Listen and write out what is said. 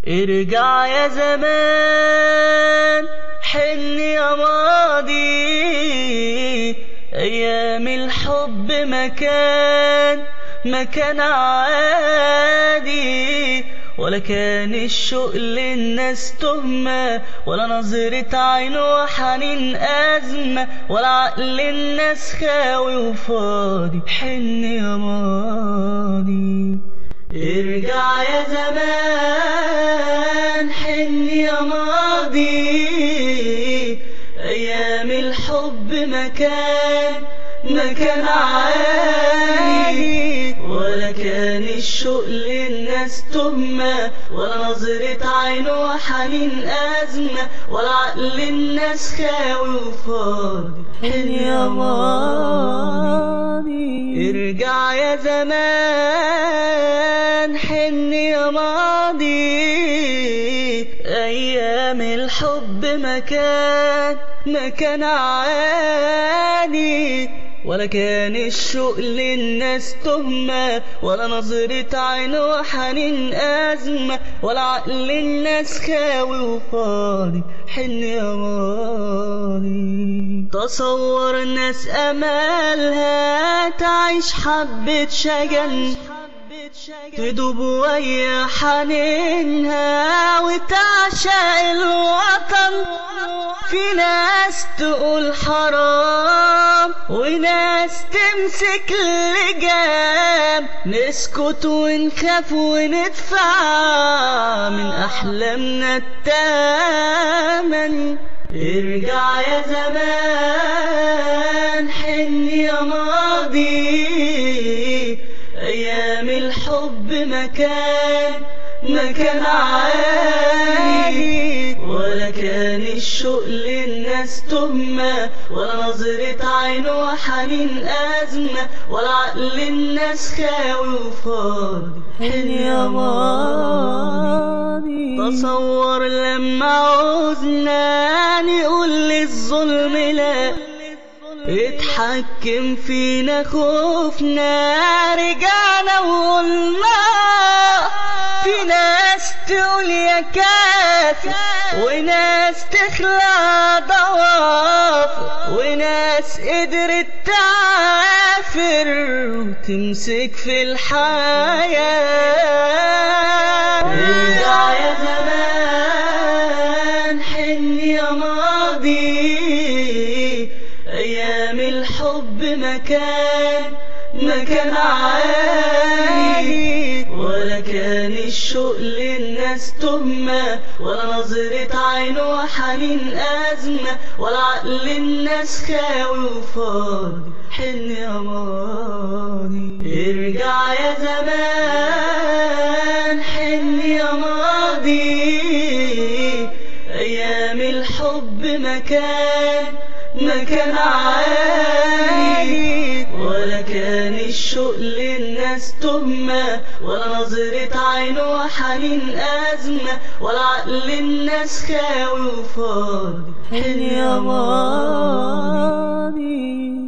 ارجع يا زمان حن يا ماضي أيام الحب مكان مكان عادي ولا كان الشوق للناس تهمة ولا نظرة عين وحنين أزمة ولا عقل الناس خاوي وفاضي حن يا ماضي ارجع يا زمان حن يا ماضي أيام الحب مكان مكان عالي ولا كان الشوق للناس تهمة ولا نظرة عين وحنين أزمة ولا عقل الناس خاوي وفاضي حن يا ماضي ارجع يا زمان حن يا ماضي أيام الحب مكان مكان عالي ولا كان الشوق للناس تهمة ولا نظرة عين وحنين أزمة ولا عقل الناس خاوي وفاضي حن يا ماضي تصور الناس أمالها تعيش حبة شجن تدوب ويا حنينها وتعشق الوطن في ناس تقول حرام وناس تمسك اللجام نسكت ونخاف وندفع من أحلامنا التمن ارجع يا زمان حن يا ماضي أيام الحب مكان مكان عالي ولا كان الشوق للناس تهمة ولا نظرة عين وحنين أزمة ولا عقل الناس خاوي وفاضي حن يا ماضي تصور لما عوزنا نقول للظلم لا اتحكم فينا خوفنا رجعنا وقلنا في ناس تقول يا كافر وناس تخلع ضواف وناس قدرت تعافر وتمسك في الحياة ارجع يا زمان حن يا ماضي أيام الحب مكان مكان عالي ولا كان الشوق للناس تهمة ولا نظرة عين وحنين أزمة ولا عقل الناس خاوي وفاضي حن يا ماضي ارجع يا زمان حن يا ماضي أيام الحب مكان مكان عالي ولا كان الشوق للناس تهمة ولا نظرة عين وحنين أزمة ولا عقل الناس خاوي وفاضي حن يا ماضي